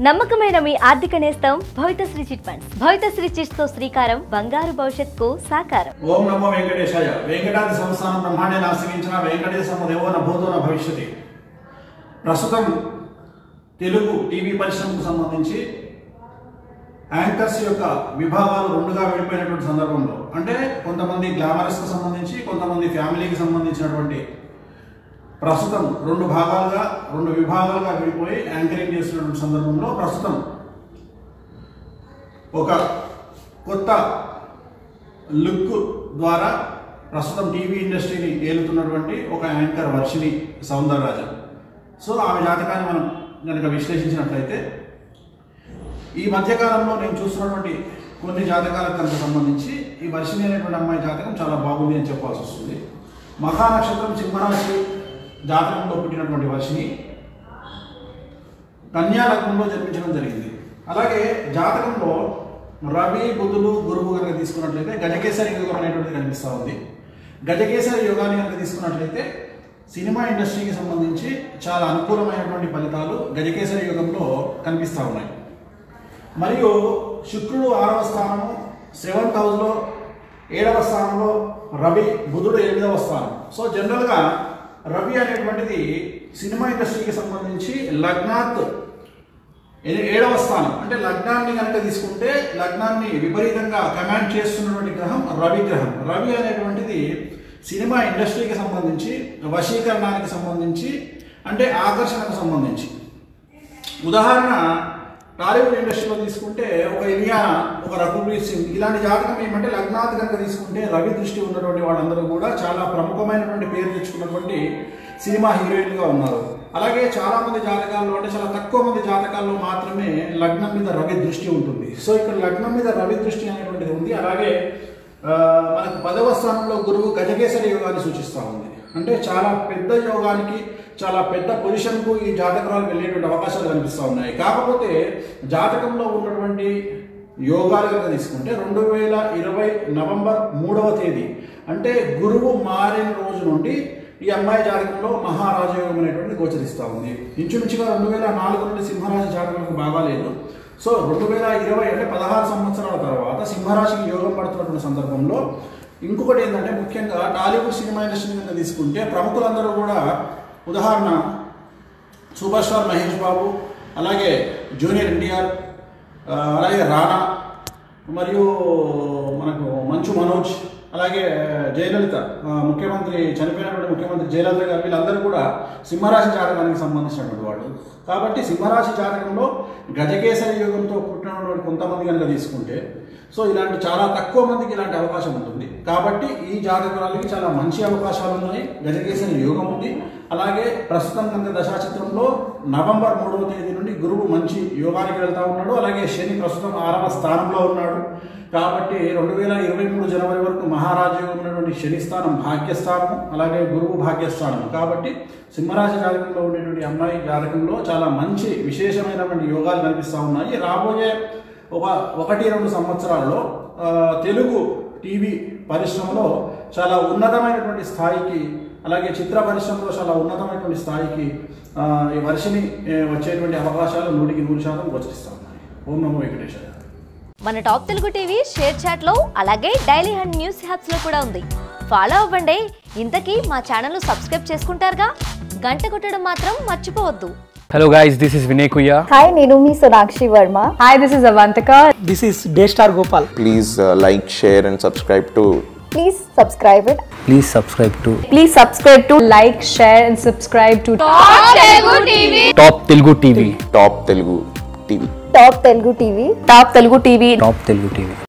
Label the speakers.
Speaker 1: నమ్మకమైన మీ ఆర్థిక నేస్తం Bhavithasri chit funds Bhavithasri chits తో శ్రీకారం బంగారు భవిష్యత్తుకు సాకారం
Speaker 2: ఓం నమో వెంకటేశాయ వెంకటాది సంస్థానం బ్రహ్మాండాన్ని ఆశ్రయించిన వెంకటేశ్వర దేవోన భూతోన భవిష్యతి ప్రస్తుతం తెలుగు టీవీ పరిశ్రమకు సంబంధించి యాంకర్స్ యొక్క విభాగాలు రెండుగా విడిపోయినటువంటి సందర్భంలో అంటే కొంతమంది గ్లామరస్కి సంబంధించి కొంతమంది ఫ్యామిలీకి సంబంధించినటువంటి ప్రస్తుతం రెండు భాగాలుగా రెండు విభాగాలుగా విడిపోయి యాంకరింగ్ చేస్తున్నటువంటి సందర్భంలో ప్రస్తుతం ఒక కొత్త లుక్ ద్వారా ప్రస్తుతం టీవీ ఇండస్ట్రీని ఏలుతున్నటువంటి ఒక యాంకర్ వర్షిని సౌందరరాజన్ సో ఆమె జాతకాన్ని మనం కనుక విశ్లేషించినట్లయితే ఈ మధ్యకాలంలో నేను చూస్తున్నటువంటి కొన్ని జాతకాలకు కనుక సంబంధించి ఈ వర్షిని అనేటువంటి అమ్మాయి జాతకం చాలా బాగుంది అని చెప్పాల్సి వస్తుంది మఖా నక్షత్రం సింహరాశి జాతకంలో పుట్టినటువంటి వర్షిని కన్యా లగ్నంలో జన్మించడం జరిగింది అలాగే జాతకంలో రవి బుధుడు గురువు కనుక తీసుకున్నట్లయితే గజకేసరి యోగం అనేటువంటిది కనిపిస్తూ ఉంది గజకేసరి యోగాన్ని కనుక తీసుకున్నట్లయితే సినిమా ఇండస్ట్రీకి సంబంధించి చాలా అనుకూలమైనటువంటి ఫలితాలు గజకేసరి యుగంలో కనిపిస్తూ ఉన్నాయి మరియు శుక్రుడు ఆరవ స్థానము సెవెంత్ హౌస్లో ఏడవ స్థానంలో రవి బుధుడు ఎనిమిదవ స్థానం సో జనరల్గా రవి అనేటువంటిది సినిమా ఇండస్ట్రీకి సంబంధించి లగ్నాత్ ఏ- ఏడవ స్థానం అంటే లగ్నాన్ని కనుక తీసుకుంటే లగ్నాన్ని విపరీతంగా కమాండ్ చేస్తున్నటువంటి గ్రహం రవి గ్రహం రవి అనేటువంటిది సినిమా ఇండస్ట్రీకి సంబంధించి వశీకరణానికి సంబంధించి అంటే ఆకర్షణకు సంబంధించి ఉదాహరణ టాలీవుడ్ ఇండస్ట్రీలో తీసుకుంటే ఒక ఇలియానా ఒక రఘుబీర్ సింగ్ ఇలాంటి జాతకం ఏమంటే లగ్నాథ్ కనుక తీసుకుంటే రవి దృష్టి ఉన్నటువంటి వాళ్ళందరూ కూడా చాలా ప్రముఖమైనటువంటి పేరు తెచ్చుకున్నటువంటి సినిమా హీరోయిన్గా ఉన్నారు అలాగే చాలా మంది జాతకాల్లో అంటే చాలా తక్కువ మంది జాతకాల్లో మాత్రమే లగ్నం మీద రవి దృష్టి ఉంటుంది సో ఇక్కడ లగ్నం మీద రవి దృష్టి అనేటువంటిది ఉంది అలాగే ఆ, మనకు పదవ స్థానంలో గురువు గజకేసరి యోగాన్ని సూచిస్తూ ఉంది అంటే చాలా పెద్ద యోగానికి చాలా పెద్ద పొజిషన్కు ఈ జాతకాలు వెళ్ళేటువంటి అవకాశాలు కనిపిస్తూ ఉన్నాయి కాకపోతే జాతకంలో ఉన్నటువంటి యోగాలు కనుక తీసుకుంటే రెండు వేల ఇరవై నవంబర్ మూడవ తేదీ అంటే గురువు మారిన రోజు నుండి ఈ అమ్మాయి జాతకంలో మహారాజయోగం అనేటువంటిది గోచరిస్తూ ఉంది ఇంచుమించుగా రెండు వేల నాలుగు నుండి సింహరాశి జాతకంకు బాగాలేదు సో రెండు వేల ఇరవై అంటే పదహారు సంవత్సరాల తర్వాత సింహరాశికి యోగం పడుతున్నటువంటి సందర్భంలో ఇంకొకటి ఏంటంటే ముఖ్యంగా టాలీవుడ్ సినిమా ఇండస్ట్రీ కనుక తీసుకుంటే ప్రముఖులందరూ కూడా ఉదాహరణ సూపర్ స్టార్ మహేష్ బాబు అలాగే జూనియర్ ఎన్టీఆర్ ఆ, అలాగే రానా మరియు మనకు మంచు మనోజ్ అలాగే జయలలిత ఆ, ముఖ్యమంత్రి చనిపోయినటువంటి ముఖ్యమంత్రి జయలలిత గారు వీళ్ళందరూ కూడా సింహరాశి జాతకానికి సంబంధించినటువంటి వాళ్ళు కాబట్టి సింహరాశి జాతకంలో గజకేసరి యుగంతో పుట్టినటువంటి కొంతమంది కనుక తీసుకుంటే సో ఇలాంటి చాలా తక్కువ మందికి ఇలాంటి అవకాశం ఉంటుంది కాబట్టి ఈ జాతకాలకి చాలా మంచి అవకాశాలు ఉన్నాయి గజకేసరి యోగం ఉంది అలాగే ప్రస్తుతం కనుక దశాచిత్రంలో నవంబర్ మూడవ తేదీ నుండి గురువు మంచి యోగానికి వెళ్తా ఉన్నాడు అలాగే శని ప్రస్తుతం ఆరవ స్థానంలో ఉన్నాడు కాబట్టి రెండు వేల ఇరవై మూడు జనవరి వరకు మహారాజయోగం ఉన్నటువంటి శని స్థానం భాగ్యస్థానం అలాగే గురువు భాగ్యస్థానం కాబట్టి సింహరాశి జాతకంలో ఉండేటువంటి అమ్మాయి జాతకంలో చాలా మంచి విశేషమైనటువంటి యోగాలు కనిపిస్తూ ఉన్నాయి రాబోయే ఒక ఒకటి రెండు సంవత్సరాల్లో ఆ, తెలుగు టీవీ పరిశ్రమలో చాలా ఉన్నతమైనటువంటి స్థాయికి అలాగే చిత్ర పరిశ్రమలో చాలా ఉన్నతమైనటువంటి స్థాయికి ఆ, ఈ వర్షిని ఏ, వచ్చేటువంటి అవకాశాలు నూటికి నూరు శాతం గోచరిస్తూ ఉన్నాయి ఓం నమో వెంకటేశ్వర
Speaker 1: మన top Telugu TV ShareChat లో అలాగే డైలీ హండ్ న్యూస్ హ్యాప్స్ లో కూడా ఉంది ఫాలో అవ్వండి ఇంతకీ మా ఛానల్ సబ్స్క్రైబ్ చేసుకుంటారుగా గంట కొట్టడం మాత్రం మర్చిపోవద్దు
Speaker 3: Hello guys, this is Vinay Kuya.
Speaker 4: Hi నేను మీ Sonakshi Varma
Speaker 5: Hi, this is Avantika.
Speaker 6: This is Daystar Gopal.
Speaker 7: please uh, like, share, and subscribe to
Speaker 4: please subscribe it
Speaker 3: Please subscribe to
Speaker 5: Please subscribe to like, share, and subscribe to
Speaker 3: Top Telugu TV.
Speaker 7: Top Telugu TV.
Speaker 4: Top Telugu TV
Speaker 5: Top Telugu TV.
Speaker 3: Top Telugu TV.